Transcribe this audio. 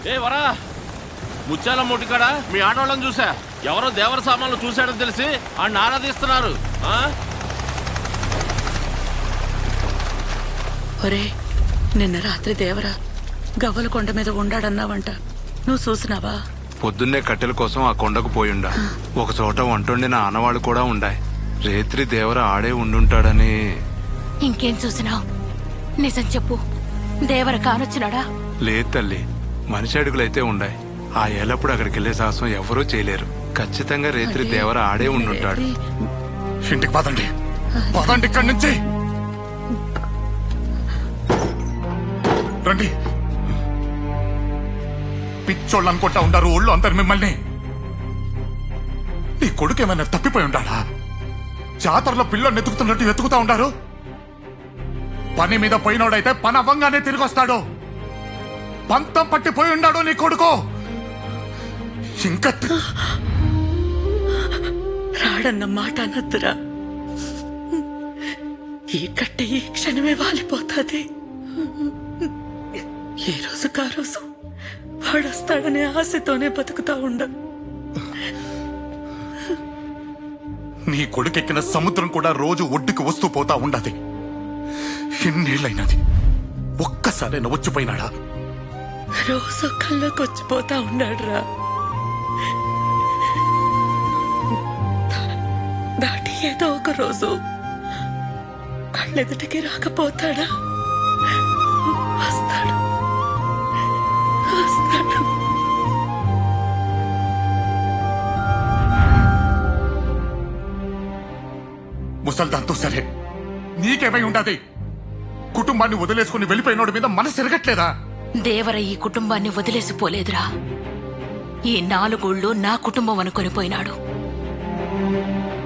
ఏ వరా ముత్యాల మూటికాడ మీ ఆడవాళ్ళని చూసా ఎవరో దేవర సామాన్లు చూశాడని తెలిసి ఆయన ఆరాధిస్తున్నారు ఆ? ఒరే నిన్న రాత్రి దేవరా గవ్వల కొండ మీద ఉండాడన్నావంట నువ్వు చూసినావా పొద్దున్నే కట్టెల కోసం ఆ కొండకు పోయుండా ఒక చోట వంటొండిన ఆనవాళ్ళు కూడా ఉండాయి రేత్రి దేవర ఆడే ఉండుంటాడని ఇంకేం చూసినావు నిజం చెప్పు దేవర కానొచ్చినాడా లేదు తల్లి మనిషి అడుగులైతే ఉండాయి ఆ ఏలప్పుడు అక్కడికి వెళ్లే సాహసం ఎవరూ చేయలేరు ఖచ్చితంగా రేత్రి దేవర ఆడే ఉండుంటాడు ఇంటికి పదండి పదండి ఇక్కడి నుంచి రండి పిచ్చోళ్ళు అనుకుంటా ఉండారు ఊళ్ళో అందరు మిమ్మల్ని నీ కొడుకు ఏమైనా తప్పిపోయి ఉండాలా జాతరలో పిల్లల్ని ఎత్తుకుతున్నట్టు ఎత్తుకుతా ఉండారు పని మీద పోయినోడైతే పని అవ్వంగానే తిరిగి వస్తాడు పంతం పట్టిపోయి ఉన్నాడు నీ కొడుకు ఇంకా రాడన్న మాట అనద్దురా ఈ కట్టె ఈ క్షణమే వాలిపోతుంది ఏ రోజు కా రోజు వాడొస్తాడనే ఆశతోనే బతుకుతా ఉండ నీ కొడుకెక్కిన సముద్రం కూడా రోజు ఒడ్డుకు వస్తూ పోతా ఉండది ఎన్నేళ్ళైనది ఒక్కసారైనా వచ్చిపోయినాడా రోజు కళ్ళకొచ్చిపోతా ఉన్నాడురా దా- దాటి ఏదో ఒక రోజు కళ్ళెదుటికి రాకపోతాడా వస్తాడు వస్తాడు ముసల్దాంతో సరే నీకేమై ఉండదు కుటుంబాన్ని వదిలేసుకుని వెళ్ళిపోయినోడి మీద మనసు ఎరగట్లేదా దేవర ఈ కుటుంబాన్ని వదిలేసిపోలేదురా ఈ నాలుగోళ్ళు నా కుటుంబం అనుకొని పోయినాడు